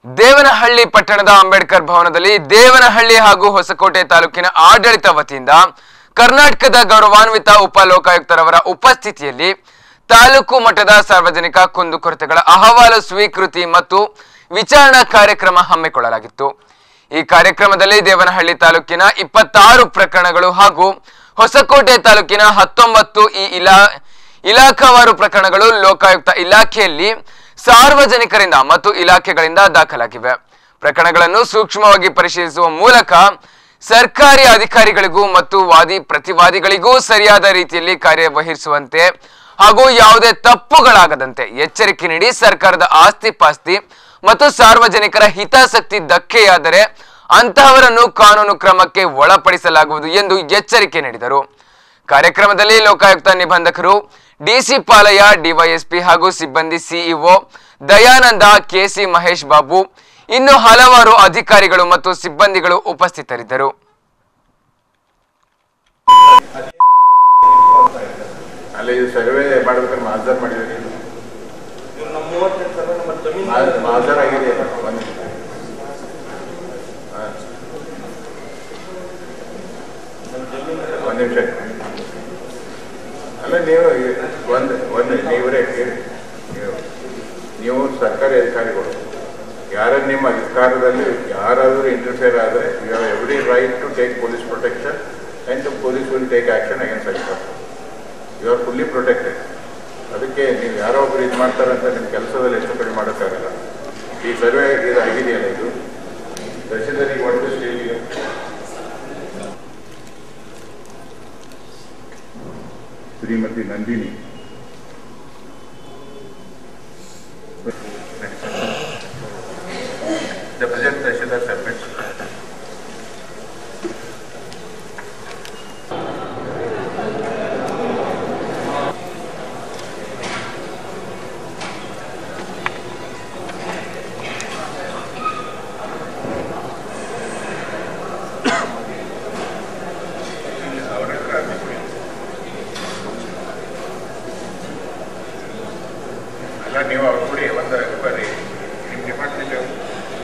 ದೇವನಹಳ್ಳಿ ಪಟ್ಟಣದ ಅಂಬೇಡ್ಕರ್ ಭವನದಲ್ಲಿ ದೇವನಹಳ್ಳಿ ಹಾಗೂ ಹೊಸಕೋಟೆ ತಾಲೂಕಿನ ಆಡಳಿತ ವತಿಯಿಂದ ಕರ್ನಾಟಕದ ಗೌರವಾನ್ವಿತ ಉಪ ಲೋಕಾಯುಕ್ತರವರ ಉಪಸ್ಥಿತಿಯಲ್ಲಿ ತಾಲೂಕು ಮಟ್ಟದ ಸಾರ್ವಜನಿಕ ಕುಂದುಕೊರತೆಗಳ ಅಹವಾಲು ಸ್ವೀಕೃತಿ ಮತ್ತು ವಿಚಾರಣಾ ಕಾರ್ಯಕ್ರಮ ಹಮ್ಮಿಕೊಳ್ಳಲಾಗಿತ್ತು ಈ ಕಾರ್ಯಕ್ರಮದಲ್ಲಿ ದೇವನಹಳ್ಳಿ ತಾಲೂಕಿನ ಇಪ್ಪತ್ತಾರು ಪ್ರಕರಣಗಳು ಹಾಗೂ ಹೊಸಕೋಟೆ ತಾಲೂಕಿನ ಹತ್ತೊಂಬತ್ತು ಈ ಇಲಾ ಇಲಾಖಾವಾರು ಪ್ರಕರಣಗಳು ಲೋಕಾಯುಕ್ತ ಇಲಾಖೆಯಲ್ಲಿ ಸಾರ್ವಜನಿಕರಿಂದ ಮತ್ತು ಇಲಾಖೆಗಳಿಂದ ದಾಖಲಾಗಿವೆ ಪ್ರಕರಣಗಳನ್ನು ಸೂಕ್ಷ್ಮವಾಗಿ ಪರಿಶೀಲಿಸುವ ಮೂಲಕ ಸರ್ಕಾರಿ ಅಧಿಕಾರಿಗಳಿಗೂ ಮತ್ತು ವಾದಿ ಪ್ರತಿವಾದಿಗಳಿಗೂ ಸರಿಯಾದ ರೀತಿಯಲ್ಲಿ ಕಾರ್ಯವಹಿಸುವಂತೆ ಹಾಗೂ ಯಾವುದೇ ತಪ್ಪುಗಳಾಗದಂತೆ ಎಚ್ಚರಿಕೆ ನೀಡಿ ಸರ್ಕಾರದ ಆಸ್ತಿ ಪಾಸ್ತಿ ಮತ್ತು ಸಾರ್ವಜನಿಕರ ಹಿತಾಸಕ್ತಿ ಧಕ್ಕೆಯಾದರೆ ಅಂತಹವರನ್ನು ಕಾನೂನು ಕ್ರಮಕ್ಕೆ ಒಳಪಡಿಸಲಾಗುವುದು ಎಂದು ಎಚ್ಚರಿಕೆ ನೀಡಿದರು ಕಾರ್ಯಕ್ರಮದಲ್ಲಿ ಲೋಕಾಯುಕ್ತ ನಿಬಂಧಕರು ಡಿಸಿ ಪಾಲಯ್ಯ ಡಿವೈಎಸ್ಪಿ ಹಾಗೂ ಸಿಬ್ಬಂದಿ ಸಿಇಒ ದಯಾನಂದ ಕೆಸಿ ಮಹೇಶ್ ಬಾಬು ಇನ್ನು ಹಲವಾರು ಅಧಿಕಾರಿಗಳು ಮತ್ತು ಸಿಬ್ಬಂದಿಗಳು ಉಪಸ್ಥಿತರಿದ್ದರು ಅಲ್ಲಿ ಇದು ಸರ್ವೆ ಮಾಡ್ಬೇಕಾದ್ರೆ ಮಾಜರ್ ಮಾಡಿದ್ರಿ ನಮ್ಮ ಮೂವತ್ತೆಂಟು ಸಾವಿರ ನಮ್ಮ ಜಮೀನು ಮಾಜರ್ ಆಗಿದೆ ಒಂದು ನಿಮಿಷ ಹಾ. ಒಂದು ನಿಮಿಷ ಅಲ್ಲ ನೀವು ಈ- ಒಂದು ಒಂದು ನೀವರೇ ಕೇಳಿ ನೀವು ನೀವು ಸರ್ಕಾರಿ ಅಧಿಕಾರಿಗಳು ಯಾರ ನಿಮ್ಮ ಅಧಿಕಾರದಲ್ಲಿ ಯಾರಾದರೂ ಇಂಟರ್ಫಿಯರ್ ಆದರೆ you have every right to take police protection and police will take action against ಅಧಿಕಾರಿ ಯು ಆರ್ ಫುಲ್ಲಿ ಪ್ರೊಟೆಕ್ಟೆಡ್ ಅದಕ್ಕೆ ನೀವು ಯಾರೋ ಒಬ್ರು ಇದು ಮಾಡ್ತಾರಂತ ನಿಮ್ಮ ಕೆಲಸದಲ್ಲಿ ಹೆಚ್ಚು ಕಡಿಮೆ ಮಾಡೋಕ್ಕಾಗಲ್ಲ ಈ ಸರ್ವೆ ಇದು ಆಗಿದೆಯಲ್ಲ ಇದು ತಹಶೀಲ್ದಾರಿಗೆ ಒಟ್ಟು ಸ್ಟೇಜಿಗೆ Shrimati Nandini The present Tahsildar submits ಅಲ್ಲ ನೀವು ಅವ್ರು ಕೊಡಿ ಒಂದು ಬರ್ರಿ ನಿಮ್ಮ ಡಿಪಾರ್ಟ್ಮೆಂಟ್